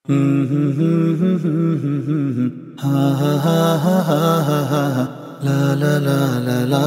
ಹಾ ಹಾ ಹಾ ಹಾ ಹಾ ಹಾ ಹಾ ಹಾ. ಲಾ ಲಾ ಲಾ ಲಾ ಲಾ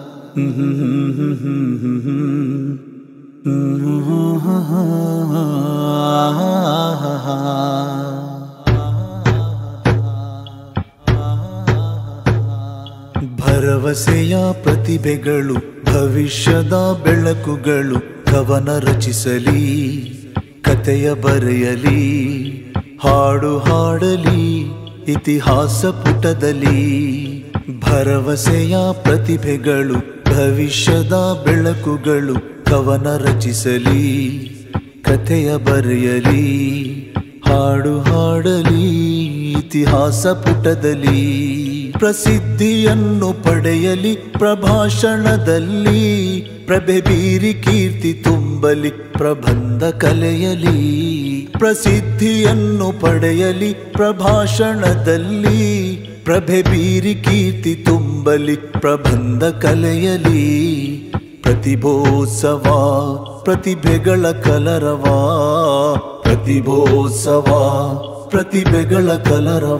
ಭರವಸೆಯ ಪ್ರತಿಭೆಗಳು ಭವಿಷ್ಯದ ಬೆಳಕುಗಳು ಕವನ ರಚಿಸಲಿ ಕತೆಯ ಬರೆಯಲಿ ಹಾಡು ಹಾಡಲಿ ಇತಿಹಾಸ ಪುಟದಲ್ಲಿ ಭರವಸೆಯ ಪ್ರತಿಭೆಗಳು ಭವಿಷ್ಯದ ಬೆಳಕುಗಳು ಕವನ ರಚಿಸಲಿ ಕಥೆಯ ಬರೆಯಲಿ ಹಾಡು ಹಾಡಲಿ ಇತಿಹಾಸ ಪುಟದಲ್ಲಿ ಪ್ರಸಿದ್ಧಿಯನ್ನು ಪಡೆಯಲಿ ಪ್ರಭಾಷಣದಲ್ಲಿ ಪ್ರಭೆ ಬೀರಿ ಕೀರ್ತಿ ತುಂಬಲಿ ಪ್ರಬಂಧ ಕಲೆಯಲಿ ಪ್ರಸಿದ್ಧಿಯನ್ನು ಪಡೆಯಲಿ ಪ್ರಭಾಷಣದಲ್ಲಿ ಪ್ರಭೆ ಬೀರಿ ಕೀರ್ತಿ ತುಂಬಲಿ ಪ್ರಬಂಧ ಕಲೆಯಲಿ ಪ್ರತಿಭೋತ್ಸವ ಪ್ರತಿಭೆಗಳ ಕಲರವ ಪ್ರತಿಭೋತ್ಸವ ಪ್ರತಿಭೆಗಳ ಕಲರವ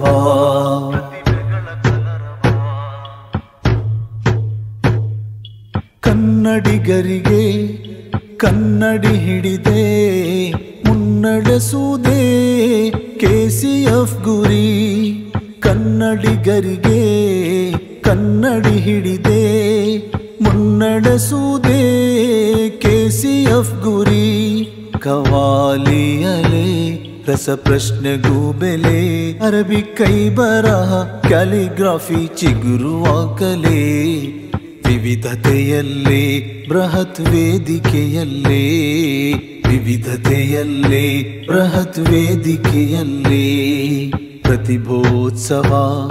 ಕನ್ನಡಿಗರಿಗೆ ಕನ್ನಡಿ ಹಿಡಿದೆ ಮುನ್ನಡೆಸುವುದೇ ಕೆಸಿಎಫ್ ಗುರಿ ಕನ್ನಡಿಗರಿಗೆ ಕನ್ನಡಿ ಹಿಡಿದೆ ಮುನ್ನಡೆಸುವುದೇ ಕೆಸಿಎಫ್ ಗುರಿ ಕವಾಲಿಯಲೆ ರಸ ಪ್ರಶ್ನೆಗೂ ಬೆಲೆ ಅರಬಿ ಕೈ ಬರಹ ಕ್ಯಾಲಿಗ್ರಾಫಿ ಚಿಗುರುವ ಕಲೆ ವಿವಿಧತೆಯಲ್ಲೇ ಬೃಹತ್ ವೇದಿಕೆಯಲ್ಲೇ ವಿವಿಧತೆಯಲ್ಲೇ ಬೃಹತ್ ವೇದಿಕೆಯಲ್ಲೇ ಪ್ರತಿಭೋತ್ಸವ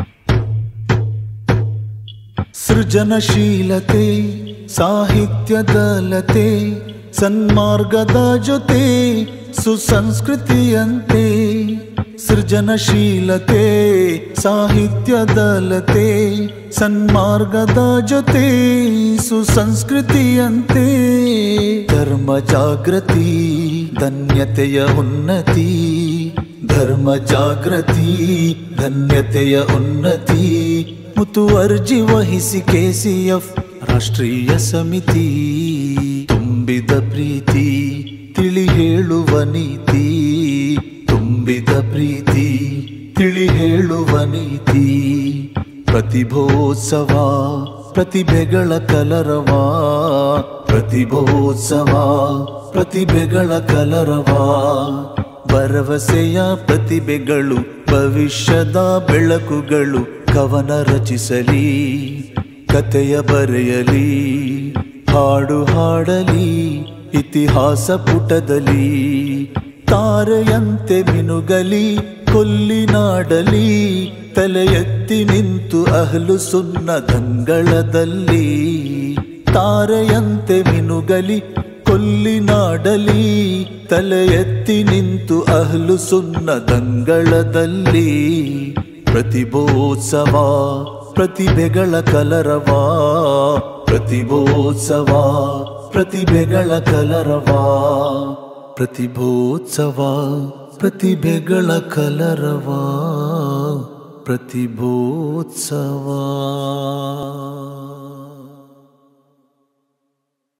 ಸೃಜನಶೀಲತೆ ಸಾಹಿತ್ಯದ ಲತೆ ಸನ್ಮಾರ್ಗದ ಜೊತೆ ಸುಸಂಸ್ಕೃತಿಯಂತೆ ಸೃಜನಶೀಲತೆ ಸಾಹಿತ್ಯದ ಲತೆ ಸನ್ಮಾರ್ಗದ ಜೊತೆ ಸುಸಂಸ್ಕೃತಿಯಂತೆ ಧರ್ಮ ಜಾಗೃತಿ ಧನ್ಯತೆಯ ಉನ್ನತಿ ಧರ್ಮ ಜಾಗೃತಿ ಧನ್ಯತೆಯ ಉನ್ನತಿ ಮುತುವರ್ಜಿ ವಹಿಸಿ ಕೆಸಿಎಫ್ ರಾಷ್ಟ್ರೀಯ ಸಮಿತಿ ತುಂಬಿದ ಪ್ರೀತಿ ತಿಳಿ ಹೇಳುವ ನೀತಿ ತುಂಬಿದ ಪ್ರೀತಿ ತಿಳಿ ಹೇಳುವ ನೀತಿ ಪ್ರತಿಭೋತ್ಸವ ಪ್ರತಿಭೆಗಳ ಕಲರವ ಪ್ರತಿಭೋತ್ಸವ ಪ್ರತಿಭೆಗಳ ಕಲರವ ಭರವಸೆಯ ಪ್ರತಿಭೆಗಳು ಭವಿಷ್ಯದ ಬೆಳಕುಗಳು ಕವನ ರಚಿಸಲಿ ಕತೆಯ ಬರೆಯಲಿ ಹಾಡು ಹಾಡಲಿ ಇತಿಹಾಸ ಪುಟದಲ್ಲಿ ತಾರೆಯಂತೆ ಮಿನುಗಲಿ ಕೊಲ್ಲಿನಾಡಲಿ ತಲೆ ಎತ್ತಿ ನಿಂತು ಅಹಲು ಸುನ್ನ ದಂಗಳದಲ್ಲಿ ತಾರೆಯಂತೆ ಮಿನುಗಲಿ ಕೊಲ್ಲಿನಾಡಲಿ ತಲೆ ಎತ್ತಿ ನಿಂತು ಅಹಲು ಸುನ್ನ ದಂಗಳದಲ್ಲಿ ಪ್ರತಿಭೋತ್ಸವ ಪ್ರತಿಭೆಗಳ ಕಲರವ ಪ್ರತಿಭೋತ್ಸವ ಪ್ರತಿಭೆಗಳ ಕಲರವ ಪ್ರತಿಭೋತ್ಸವ ಪ್ರತಿಭೆಗಳ ಕಲರವ ಪ್ರತಿಭೋತ್ಸವ